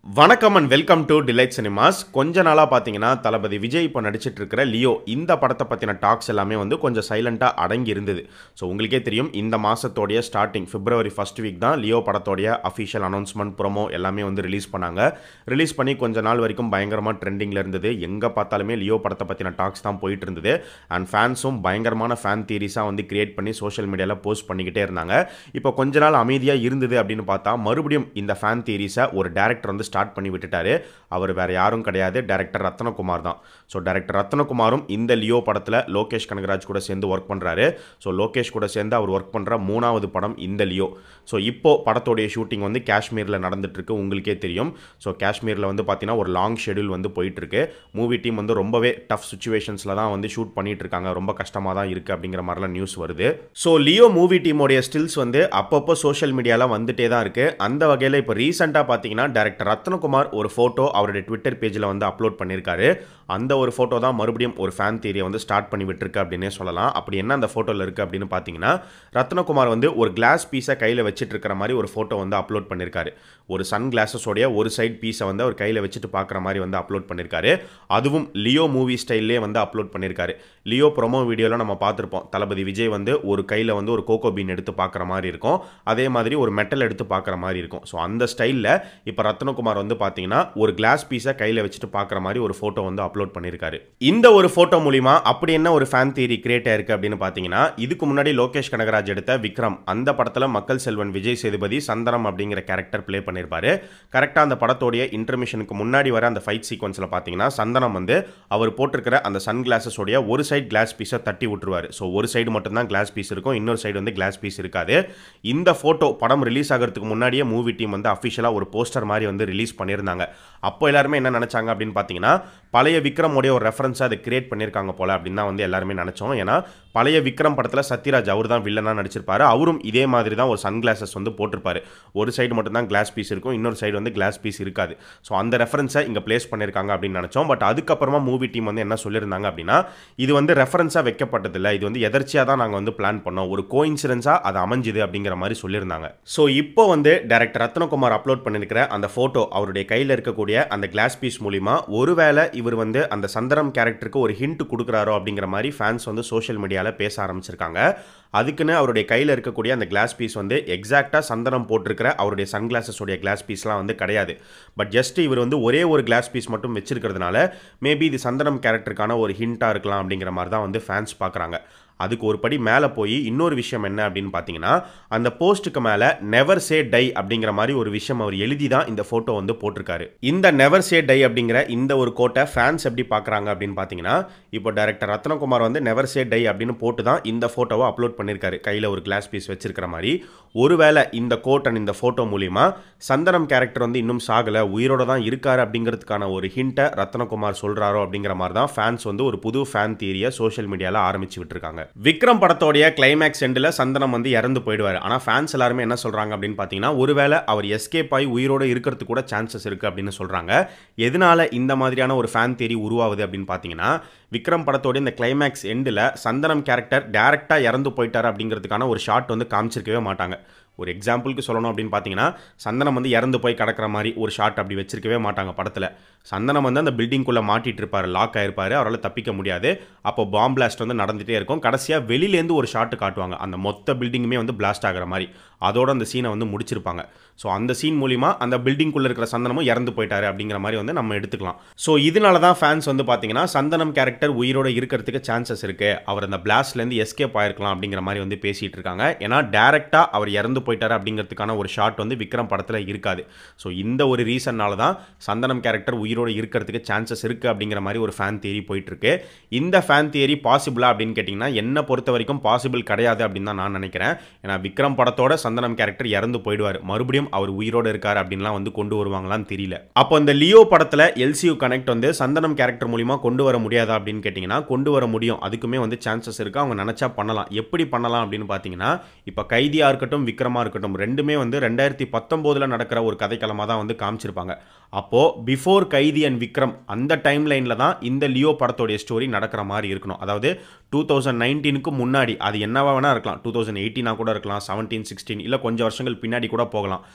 வணக்கம் and welcome to Delight Cinemas கொஞ்ச நாளாக பார்த்தீங்கன்னா தளபதி விஜய் இப்போ நடிச்சிட்டு இருக்கிற லியோ இந்த படத்தை பற்றின டாக்ஸ் எல்லாமே வந்து கொஞ்சம் சைலண்ட்டாக அடங்கி இருந்தது ஸோ உங்களுக்கே தெரியும் இந்த மாதத்தோடைய ஸ்டார்டிங் பிப்ரவரி ஃபர்ஸ்ட் வீக் தான் லியோ படத்தோடைய அஃபிஷியல் அனௌன்ஸ்மெண்ட் ப்ரோமோ எல்லாமே வந்து ரிலீஸ் பண்ணாங்க ரிலீஸ் பண்ணி கொஞ்ச நாள் வரைக்கும் பயங்கரமாக ட்ரெண்டிங்கில் இருந்தது எங்கே பார்த்தாலுமே லியோ படத்தை பற்றின டாக்ஸ் தான் போயிட்டு இருந்தது அண்ட் ஃபேன்ஸும் பயங்கரமான ஃபேன் தியரிஸாக வந்து கிரியேட் பண்ணி சோஷியல் மீடியாவில் போஸ்ட் பண்ணிக்கிட்டே இருந்தாங்க இப்போ கொஞ்ச நாள் அமைதியாக இருந்தது அப்படின்னு பார்த்தா மறுபடியும் இந்த ஃபேன் தியரிஸை ஒரு டேரக்டர் வந்து ஸ்டார்ட் பண்ணி விட்டுட்டாரு அவர் வேற யாரும் கிடையாது டேரக்டர் ரத்னகுமார் தான் ஸோ டேரக்டர் ரத்னகுமாரும் இந்த லியோ படத்தில் லோகேஷ் கனகராஜ் கூட சேர்ந்து ஒர்க் பண்ணுறாரு ஸோ லோகேஷ் கூட சேர்ந்து அவர் ஒர்க் பண்ணுற மூணாவது படம் இந்த லியோ ஸோ இப்போ படத்தோடைய ஷூட்டிங் வந்து காஷ்மீரில் நடந்துட்டு இருக்கு உங்களுக்கே தெரியும் ஸோ காஷ்மீரில் வந்து பார்த்தீங்கன்னா ஒரு லாங் ஷெடியூல் வந்து போயிட்டு இருக்கு மூவி டீம் வந்து ரொம்பவே டஃப் சுச்சுவேஷன்ஸில் தான் வந்து ஷூட் பண்ணிட்டு இருக்காங்க ரொம்ப கஷ்டமாக தான் இருக்குது அப்படிங்கிற மாதிரிலாம் நியூஸ் வருது ஸோ லியோ மூவி டீமோடைய ஸ்டில்ஸ் வந்து அப்பப்போ சோஷியல் மீடியாவில் வந்துட்டே தான் இருக்குது அந்த வகையில் இப்போ ரீசெண்டாக பார்த்தீங்கன்னா டேரக்டர் ரத்னகுமார் ஒரு ஃபோட்டோ அவருடைய ட்விட்டர் பேஜில் வந்து அப்லோட் பண்ணியிருக்காரு அந்த ஒரு ஃபோட்டோ தான் மறுபடியும் ஒரு ஃபேன் தியரியை வந்து ஸ்டார்ட் பண்ணி விட்டுருக்கு அப்படின்னே சொல்லலாம் அப்படி என்ன அந்த ஃபோட்டோவில் இருக்குது அப்படின்னு பார்த்தீங்கன்னா ரத்னகுமார் வந்து ஒரு கிளாஸ் பீஸை கையில் வச்சுட்டு இருக்கிற மாதிரி ஒரு ஃபோட்டோ வந்து அப்லோட் பண்ணியிருக்காரு ஒரு சன் கிளாஸஸோடைய ஒரு சைட் பீஸை வந்து அவர் கையில் வச்சுட்டு பார்க்குற மாதிரி வந்து அப்லோட் பண்ணியிருக்காரு அதுவும் லியோ மூவி ஸ்டைல்லே வந்து அப்லோட் பண்ணியிருக்காரு லியோ ப்ரொமோ வீடியோவில் நம்ம பார்த்துருப்போம் தளபதி விஜய் வந்து ஒரு கையில் வந்து ஒரு கோகோ பீன் எடுத்து பார்க்குற மாதிரி இருக்கும் அதே மாதிரி ஒரு மெட்டல் எடுத்து பார்க்குற மாதிரி இருக்கும் ஸோ அந்த ஸ்டைலில் இப்போ ரத்னகுமார் வந்து பார்த்தீங்கன்னா ஒரு கிளாஸ் பீஸை கையில் வச்சுட்டு பார்க்குற மாதிரி ஒரு ஃபோட்டோ வந்து அப்லோட் பண்ணியிருக்காரு இந்த ஒரு ஃபோட்டோ மூலிமா அப்படி என்ன ஒரு ஃபேன் தியரி கிரியேட் ஆயிருக்கு அப்படின்னு பார்த்தீங்கன்னா இதுக்கு முன்னாடி லோகேஷ் கனகராஜ் எடுத்த விக்ரம் அந்த படத்தில் மக்கள் செல்வன் விஜய் சேதுபதி சந்தனம் அப்படிங்கிற கேரக்டர் ப்ளே பண்ணியிருப்பாரு கரெக்டாக அந்த படத்தோடைய இன்டர்மிஷனுக்கு முன்னாடி வர அந்த ஃபைட் சீக்வன்ஸில் பார்த்தீங்கன்னா சந்தனம் வந்து அவர் போட்டிருக்கிற அந்த சன் கிளாஸஸோடைய ஒரு சைடு கிளாஸ் பீஸை தட்டி விட்டுருவார் ஸோ ஒரு சைடு மட்டும்தான் கிளாஸ் பீஸ் இருக்கும் இன்னொரு சைடு வந்து கிளாஸ் பீஸ் இருக்காது இந்த ஃபோட்டோ படம் ரிலீஸ் ஆகிறதுக்கு முன்னாடியே மூவி டீம் வந்து அஃபிஷியலாக ஒரு போஸ்டர் மாதிரி வந்து ரிலீஸ் பண்ணியிருந்தாங்க அப்போ எல்லாருமே என்ன நினச்சாங்க அப்படின்னு பார்த்தீங்கன்னா பழைய விக்ரமோடைய ஒரு ரெஃபரன்ஸாக அதை கிரியேட் பண்ணியிருக்காங்க போல அப்படின்னு தான் வந்து எல்லாருமே நினச்சோம் ஏன்னா பழைய விக்ரம் படத்தில் சத்யராஜ் அவர் தான் வில்லனாக நடிச்சிருப்பாரு அவரும் இதே மாதிரி தான் ஒரு சன் கிளாஸஸ் வந்து போட்டிருப்பாரு ஒரு சைடு மட்டும் தான் கிளாஸ் பீஸ் இருக்கும் இன்னொரு சைடு வந்து கிளாஸ் பீஸ் இருக்காது ஸோ அந்த ரெஃபரன்ஸை இங்கே பிளேஸ் பண்ணியிருக்காங்க அப்படின்னு நினச்சோம் பட் அதுக்கப்புறமா மூவி டீம் வந்து என்ன சொல்லியிருந்தாங்க அப்படின்னா இது வந்து ரெஃபரன்ஸாக வைக்கப்பட்டதில்லை இது வந்து எதர்ச்சியாக தான் நாங்கள் வந்து பிளான் பண்ணோம் ஒரு கோ இன்சிடென்ஸாக அது அமைஞ்சுது அப்படிங்கிற மாதிரி சொல்லியிருந்தாங்க ஸோ இப்போ வந்து டேரக்டர் ரத்னகுமார் அப்லோட் பண்ணியிருக்கிற அந்த ஃபோட்டோ அவருடைய கையில் இருக்கக்கூடிய அந்த கிளாஸ் பீஸ் மூலிமா ஒருவேளை இவர் வந்து அந்த சந்தரம் கேரக்டருக்கு ஒரு ஹிண்ட் கொடுக்குறாரோ அப்படிங்கிற மாதிரி ஃபேன்ஸ் வந்து சோஷியல் மீடியாவில் பேச ஆரம்பிச்சிருக்காங்க அதுக்குன்னு அவருடைய கையில் இருக்கக்கூடிய அந்த கிளாஸ் பீஸ் வந்து எக்ஸாக்டாக சந்தனம் போட்டிருக்கிற அவருடைய சன் கிளாஸஸோடைய கிளாஸ் பீஸ்லாம் வந்து கிடையாது பட் ஜஸ்ட் இவர் வந்து ஒரே ஒரு கிளாஸ் பீஸ் மட்டும் வச்சிருக்கிறதுனால மேபி இது சந்தனம் கேரக்டருக்கான ஒரு ஹிண்ட்டாக இருக்கலாம் அப்படிங்கிற மாதிரி தான் வந்து ஃபேன்ஸ் பார்க்குறாங்க அதுக்கு ஒரு படி மேலே போய் இன்னொரு விஷயம் என்ன அப்படின்னு பார்த்தீங்கன்னா அந்த போஸ்ட்டுக்கு மேலே நெவர் சே டை அப்படிங்கிற மாதிரி ஒரு விஷயம் அவர் எழுதி தான் இந்த ஃபோட்டோ வந்து போட்டிருக்காரு இந்த நெவர் சே டை அப்படிங்கிற இந்த ஒரு கோட்டை ஃபேன்ஸ் எப்படி பார்க்குறாங்க அப்படின்னு பார்த்தீங்கன்னா இப்போ டேரக்டர் ரத்னகுமார் வந்து நெவர் சே டை அப்படின்னு போட்டு தான் இந்த ஃபோட்டோவை அப்லோட் பண்ணியிருக்காரு கையில் ஒரு கிளாஸ் பீஸ் வச்சிருக்கிற மாதிரி ஒருவேளை இந்த கோட் அண்ட் இந்த ஃபோட்டோ மூலிமா சந்தனம் கேரக்டர் வந்து இன்னும் சாகலை உயிரோட தான் இருக்காரு அப்படிங்கிறதுக்கான ஒரு ஹிண்ட்டை ரத்னகுமார் சொல்கிறாரோ அப்படிங்கிற மாதிரி தான் ஃபேன்ஸ் வந்து ஒரு புது ஃபேன் தியரியை சோஷியல் மீடியாவில் ஆரம்பிச்சு விட்டுருக்காங்க விக்ரம் படத்தோடைய கிளைமேக்ஸ் எண்டில் சந்தனம் வந்து இறந்து போயிடுவார் ஆனால் ஃபேன்ஸ் எல்லாருமே என்ன சொல்கிறாங்க அப்படின்னு பார்த்தீங்கன்னா ஒருவேளை அவர் எஸ்கேப் ஆகி உயிரோடு இருக்கிறது கூட சான்சஸ் இருக்குது அப்படின்னு சொல்கிறாங்க எதனால இந்த மாதிரியான ஒரு ஃபேன் தேரி உருவாகுது அப்படின்னு பார்த்தீங்கன்னா விக்ரம் படத்தோட இந்த கிளைமேக்ஸ் எண்டில் சந்தனம் கேரக்டர் டேரெக்டாக இறந்து போயிட்டார் அப்படிங்கிறதுக்கான ஒரு ஷாட் வந்து காமிச்சிருக்கவே மாட்டாங்க ஒரு எக்ஸாம்பிளுக்கு சொல்லணும் அப்படின்னு பார்த்தீங்கன்னா சந்தனம் வந்து இறந்து போய் கிடக்கிற மாதிரி ஒரு ஷாட் அப்படி வச்சிருக்கவே மாட்டாங்க படத்தில் சந்தனம் வந்து அந்த பில்டிங்குள்ளே மாட்டிட்டு இருப்பார் லாக் ஆயிருப்பார் அவரால் தப்பிக்க முடியாது அப்போ பாம் பிளாஸ்ட் வந்து நடந்துகிட்டே இருக்கும் கடைசியாக வெளியிலேருந்து ஒரு ஷாட்டு காட்டுவாங்க அந்த மொத்த பில்டிங்குமே வந்து பிளாஸ்ட் ஆகிற மாதிரி அதோட அந்த சீனை வந்து முடிச்சிருப்பாங்க ஸோ அந்த சீன் மூலிமா அந்த பில்டிங்குள்ளே இருக்கிற சந்தனமும் இறந்து போயிட்டாரு அப்படிங்கிற மாதிரி வந்து நம்ம எடுத்துக்கலாம் ஸோ இதனால தான் ஃபேன்ஸ் வந்து பார்த்தீங்கன்னா சந்தனம் கேரக்டர் உயிரோட இருக்கிறதுக்கு சான்சஸ் இருக்குது அவர் அந்த பிளாஸ்ட்லேருந்து எஸ்கேப் ஆயிருக்கலாம் அப்படிங்கிற மாதிரி வந்து பேசிகிட்டு இருக்காங்க ஏன்னா டேரெக்டாக அவர் இறந்து போயிட்டாரு அப்படிங்கிறதுக்கான ஒரு ஷாட் வந்து விக்ரம் படத்தில் இருக்காது ஸோ இந்த ஒரு ரீசன்னால தான் சந்தனம் கேரக்டர் உயிரோடு இருக்கிறதுக்கு சான்சஸ் இருக்குது அப்படிங்கிற மாதிரி ஒரு ஃபேன் தியரி போயிட்டுருக்கு இந்த ஃபேன் தியரி பாசிபிளா அப்படின்னு கேட்டிங்கன்னா என்னை பொறுத்த வரைக்கும் பாசிபிள் கிடையாது அப்படின்னு தான் நான் நினைக்கிறேன் ஏன்னா விக்ரம் படத்தோட சந்தனம் கேரக்டர் இறந்து போயிடுவார் மறுபடியும் அவர் உயிரோடு இருக்கார் அப்படின்லாம் வந்து கொண்டு வருவாங்களான்னு தெரியல அப்போ இந்த லியோ படத்தில் எல்சியூ கனெக்ட் வந்து சந்தனம் கேரக்டர் மூலிமா கொண்டு வர முடியாதா அப்படின்னு கேட்டிங்கன்னா கொண்டு வர முடியும் அதுக்குமே வந்து சான்சஸ் இருக்குது அவங்க நினச்சா பண்ணலாம் எப்படி பண்ணலாம் அப்படின்னு பார்த்தீங்கன்னா இப்போ கைதியாக இருக்கட்டும் விக்ரமாக இருக்கட்டும் ரெண்டுமே வந்து ரெண்டாயிரத்தி பத்தொம்போதில் நடக்கிற ஒரு கதைக்களமாக தான் வந்து காமிச்சிருப்பாங்க அப்போது பிஃபோர் கைதி அண்ட் விக்ரம் அந்த டைம் லைனில் தான் இந்த லியோ படத்தோடைய ஸ்டோரி நடக்கிற மாதிரி இருக்கணும் அதாவது டூ தௌசண்ட் நைன்டீனுக்கு முன்னாடி அது என்னவா வேணா இருக்கலாம் டூ தௌசண்ட் எயிட்டீனாக கூட இருக்கலாம் செவன்டீன் சிக்ஸ்டீன் இல்லை கொஞ்சம் வருஷங்கள் பின்னாடி கூட போகலாம்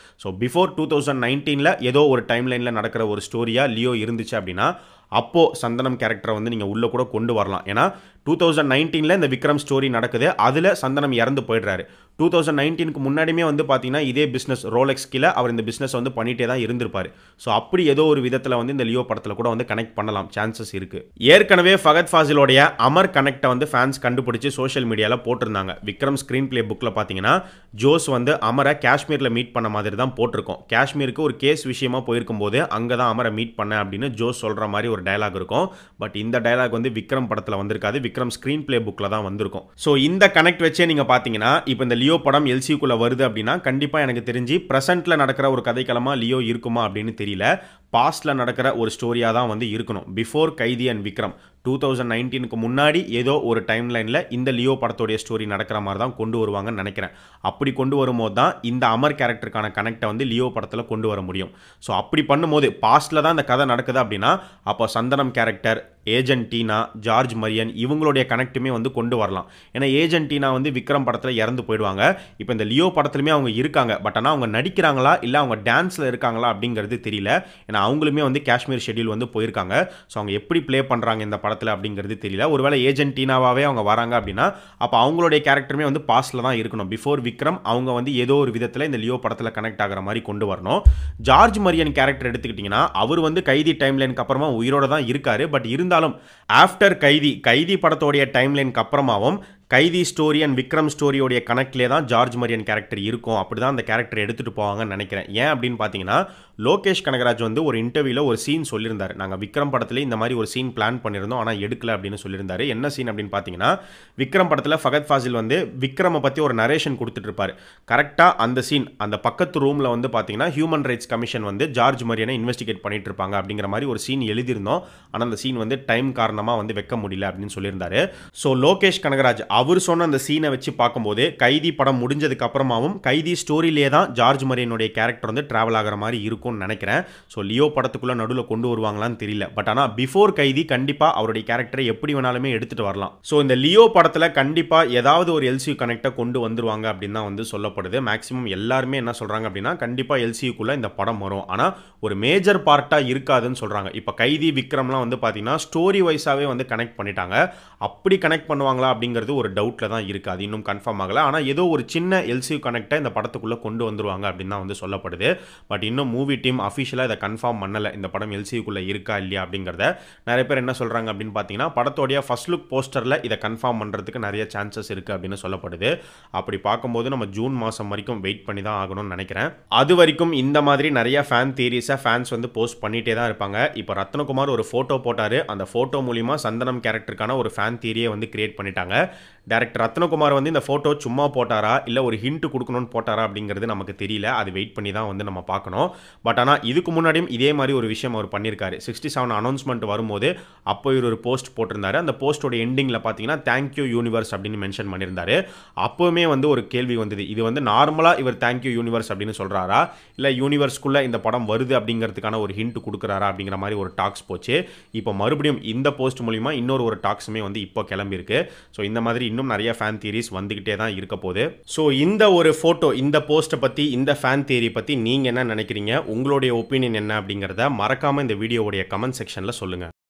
ஸோ பிஃபோர் டூ தௌசண்ட் நைன்டீனில் ஏதோ ஒரு டைம்லைனில் நடக்கிற ஒரு ஸ்டோரியாக லியோ இருந்துச்சு அப்படின்னா அப்போது சந்தனம் கேரக்டரை வந்து நீங்கள் உள்ளே கூட கொண்டு வரலாம் ஏன்னா டூ தௌசண்ட் நைன்டீனில் இந்த விக்ரம் ஸ்டோரி நடக்குது அதில் சந்தனம் இறந்து போயிடுறாரு டூ தௌசண்ட் நைன்டீனுக்கு முன்னாடியுமே வந்து பார்த்தீங்கன்னா இதே பிஸ்னஸ் ரோலெக்ஸ் கீழே அவர் இந்த பிஸ்னஸ் வந்து பண்ணிகிட்டே தான் இருந்திருப்பார் ஸோ அப்படி ஏதோ ஒரு விதத்தில் வந்து இந்த லியோ படத்தில் கூட வந்து கனெக்ட் பண்ணலாம் சான்சஸ் இருக்குது ஏற்கனவே ஃபகத் ஃபாசிலோடைய அமர் கனெக்டை வந்து ஃபேன்ஸ் கண்டுபிடிச்சி சோஷியல் மீடியாவில் போட்டிருந்தாங்க விக்ரம் ஸ்க்ரீன் பிளே புக்கில் பார்த்தீங்கன்னா ஜோஸ் வந்து அமரை காஷ்மீரில் மீட் பண்ண மாதிரி தான் போட்டிருக்கோம் காஷ்மீருக்கு ஒரு கேஸ் விஷயமா போயிருக்கும் போது அங்கே தான் அமரை மீட் பண்ண அப்படின்னு ஜோஸ் சொல்கிற மாதிரி ஒரு டயலாக் இருக்கும் பட் இந்த டயலாக் வந்து விக்ரம் படத்தில் வந்திருக்காது விக்ரம் ஸ்க்ரீன் பிளே புக்கில் தான் வந்திருக்கும் ஸோ இந்த கனெக்ட் வச்சே நீங்கள் பார்த்தீங்கன்னா இப்போ இந்த லியோ படம் எல்சிக்குள்ளே வருது அப்படின்னா கண்டிப்பாக எனக்கு தெரிஞ்சு ப்ரெசென்ட்டில் நடக்கிற ஒரு கதைக்களமாக லியோ இருக்குமா அப்படின்னு தெரியல பாஸ்டில் நடக்கிற ஒரு ஸ்டோரியாக தான் வந்து இருக்கணும் before Kaithi and Vikram two thousand நைன்டீனுக்கு முன்னாடி ஏதோ ஒரு டைம் லைனில் இந்த லியோ படத்தோடைய ஸ்டோரி நடக்கிற மாதிரி தான் கொண்டு வருவாங்கன்னு நினைக்கிறேன் அப்படி கொண்டு வரும்போது தான் இந்த அமர் கேரக்டருக்கான கனெக்டை வந்து லியோ படத்தில் கொண்டு வர முடியும் ஸோ அப்படி பண்ணும்போது பாஸ்டில் தான் இந்த கதை நடக்குது அப்படின்னா அப்போ சந்தனம் கேரக்டர் ஏஜென்ட் டீனா ஜார்ஜ் மரியன் இவங்களுடைய கனெக்ட்டுமே வந்து கொண்டு வரலாம் ஏன்னா ஏஜென்ட் டீனா வந்து விக்ரம் படத்தில் இறந்து போயிடுவாங்க இப்போ இந்த லியோ படத்துலையுமே அவங்க இருக்காங்க பட் ஆனால் அவங்க நடிக்கிறாங்களா இல்லை அவங்க டான்ஸில் இருக்காங்களா அப்படிங்கிறது தெரியல ஏன்னா அவங்களுமே வந்து காஷ்மீர் ஷெட்யூல் வந்து போயிருக்காங்க ஸோ அவங்க எப்படி ப்ளே பண்ணுறாங்க இந்த படத்தில் அப்படிங்கிறது தெரியல ஒருவேளை ஏஜென்ட் டீனாவாகவே அவங்க வராங்க அப்படின்னா அப்போ அவங்களுடைய கேரக்டருமே வந்து பாஸ்டில் தான் இருக்கணும் பிஃபோர் விக்ரம் அவங்க வந்து ஏதோ ஒரு விதத்தில் இந்த லியோ படத்தில் கனெக்ட் ஆகிற மாதிரி கொண்டு வரணும் ஜார்ஜ் மரியன் கேரக்டர் எடுத்துக்கிட்டிங்கன்னா அவர் வந்து கைதி டைம்லைனுக்கு அப்புறமா உயிரோட தான் இருக்காரு பட் இருந்தாலும் ஆஃப்டர் கைதி கைதி படத்தோடைய டைம்லைனுக்கு அப்புறமாவும் கைதி ஸ்டோரி அண்ட் விக்ரம் ஸ்டோரியோடைய கனெக்ட்லேயே தான் ஜார்ஜ் மரியன் கேரக்டர் இருக்கும் அப்படி தான் அந்த கேரக்டர் எடுத்துகிட்டு போவாங்கன்னு நினைக்கிறேன் ஏன் அப்படின்னு பார்த்தீங்கன்னா லோகேஷ் கனகராஜ் வந்து ஒரு இன்டர்வியூவில் ஒரு சீன் சொல்லியிருந்தார் நாங்கள் விக்ரம் படத்துல இந்த மாதிரி ஒரு சீன் பிளான் பண்ணியிருந்தோம் ஆனால் எடுக்கல அப்படின்னு சொல்லியிருந்தாரு என்ன சீன் அப்படின்னு பார்த்தீங்கன்னா விக்ரம் படத்தில் ஃபகத் ஃபாசில் வந்து விக்ரமை பற்றி ஒரு நரேஷன் கொடுத்துட்டு இருப்பார் கரெக்டாக அந்த சீன் அந்த பக்கத்து ரூமில் வந்து பார்த்தீங்கன்னா ஹியூமன் ரைட்ஸ் கமிஷன் வந்து ஜார்ஜ் மரியனை இன்வெஸ்டிகேட் பண்ணிட்டு இருப்பாங்க அப்படிங்கிற மாதிரி ஒரு சீன் எழுதியிருந்தோம் ஆனால் அந்த சீன் வந்து டைம் காரணமாக வந்து வைக்க முடியல அப்படின்னு சொல்லியிருந்தாரு ஸோ லோகேஷ் கனகராஜ் அவர் சொன்ன அந்த சீனை வச்சு பார்க்கும்போது கைதி படம் முடிஞ்சதுக்கு அப்புறமாவும் கைதி ஸ்டோரியிலே தான் ஜார்ஜ் மரியனுடைய கேரக்டர் வந்து டிராவல் ஆகிற மாதிரி இருக்கும்னு நினைக்கிறேன் ஸோ லியோ படத்துக்குள்ள நடுவில் கொண்டு வருவாங்களான்னு தெரியல பட் ஆனால் பிஃபோர் கைதி கண்டிப்பாக அவருடைய கேரக்டரை எப்படி வேணாலுமே எடுத்துட்டு வரலாம் ஸோ இந்த லியோ படத்தில் கண்டிப்பாக ஏதாவது ஒரு எல்சியூ கனெக்டை கொண்டு வந்துருவாங்க அப்படின்னு தான் வந்து சொல்லப்படுது மேக்ஸிமம் எல்லாருமே என்ன சொல்கிறாங்க அப்படின்னா கண்டிப்பாக எல்சியூக்குள்ளே இந்த படம் வரும் ஆனால் ஒரு மேஜர் பார்ட்டாக இருக்காதுன்னு சொல்கிறாங்க இப்போ கைதி விக்ரம்லாம் வந்து பார்த்தீங்கன்னா ஸ்டோரி வைஸாகவே வந்து கனெக்ட் பண்ணிட்டாங்க அப்படி கனெக்ட் பண்ணுவாங்களா அப்படிங்கிறது ஒரு டவுட்டில் தான் இருக்குது அது இன்னும் கன்ஃபார்ம் ஆகலை ஆனால் ஏதோ ஒரு சின்ன எல்சியூ கனெக்டை இந்த படத்துக்குள்ளே கொண்டு வந்துருவாங்க அப்படின்னு தான் வந்து சொல்லப்படுது பட் இன்னும் மூவி டீம் அஃபிஷியலாக இதை கன்ஃபார்ம் பண்ணலை இந்த படம் எல்சியூக்குள்ளே இருக்கா இல்லையா அப்படிங்கிறத நிறைய பேர் என்ன சொல்கிறாங்க அப்படின்னு பார்த்தீங்கன்னா படத்தோடைய ஃபர்ஸ்ட் லுக் போஸ்டரில் இதை கன்ஃபார்ம் பண்ணுறதுக்கு நிறைய சான்சஸ் இருக்குது அப்படின்னு சொல்லப்படுது அப்படி பார்க்கும்போது நம்ம ஜூன் மாதம் வரைக்கும் வெயிட் பண்ணி தான் ஆகணும்னு நினைக்கிறேன் அது வரைக்கும் இந்த மாதிரி நிறைய ஃபேன் தியரிஸை ஃபேன்ஸ் வந்து போஸ்ட் பண்ணிகிட்டே தான் இருப்பாங்க இப்போ ரத்னகுமார் ஒரு ஃபோட்டோ போட்டார் அந்த ஃபோட்டோ மூலிமா சந்தனம் கேரக்டருக்கான ஒரு ஃபேன் தியரியை வந்து கிரியேட் பண்ணிட்டாங்க டேரக்டர் ரத்னகுமார் வந்து இந்த ஃபோட்டோ சும்மா போட்டாரா இல்லை ஒரு ஹிண்ட் கொடுக்கணும்னு போட்டாரா அப்படிங்கிறது நமக்கு தெரியல அது வெயிட் பண்ணி தான் வந்து நம்ம பார்க்கணும் பட் ஆனால் இதுக்கு முன்னாடியும் இதே மாதிரி ஒரு விஷயம் அவர் பண்ணியிருக்காரு சிக்ஸ்டி செவன் அனௌன்ஸ்மெண்ட் வரும்போது அப்போ இவர் ஒரு போஸ்ட் போட்டிருந்தாரு அந்த போஸ்டோட எண்டிங்கில் பார்த்தீங்கன்னா தேங்க்யூ யூனிவர்ஸ் அப்படின்னு மென்ஷன் பண்ணியிருந்தாரு அப்போவுமே வந்து ஒரு கேள்வி வந்தது இது வந்து நார்மலாக இவர் தேங்க்யூ யூனிவர்ஸ் அப்படின்னு சொல்கிறாரா இல்லை யூனிவர்ஸ்க்குள்ளே இந்த படம் வருது அப்படிங்கிறதுக்கான ஒரு ஹிண்ட் கொடுக்குறாரா அப்படிங்கிற மாதிரி ஒரு டாக்ஸ் போச்சு இப்போ மறுபடியும் இந்த போஸ்ட் மூலிமா இன்னொரு ஒரு டாக்ஸுமே வந்து இப்போ கிளம்பியிருக்கு ஸோ இந்த மாதிரி இன்னும் நிறைய ஃபேன் தியரிஸ் வந்துக்கிட்டே தான் இருக்க போகுது ஸோ இந்த ஒரு ஃபோட்டோ இந்த போஸ்ட்டை பற்றி இந்த ஃபேன் தியரி பற்றி நீங்கள் என்ன நினைக்கிறீங்க உங்களுடைய ஒப்பீனியன் என்ன அப்படிங்கிறத மறக்காமல் இந்த வீடியோவுடைய கமெண்ட் செக்ஷனில் சொல்லுங்கள்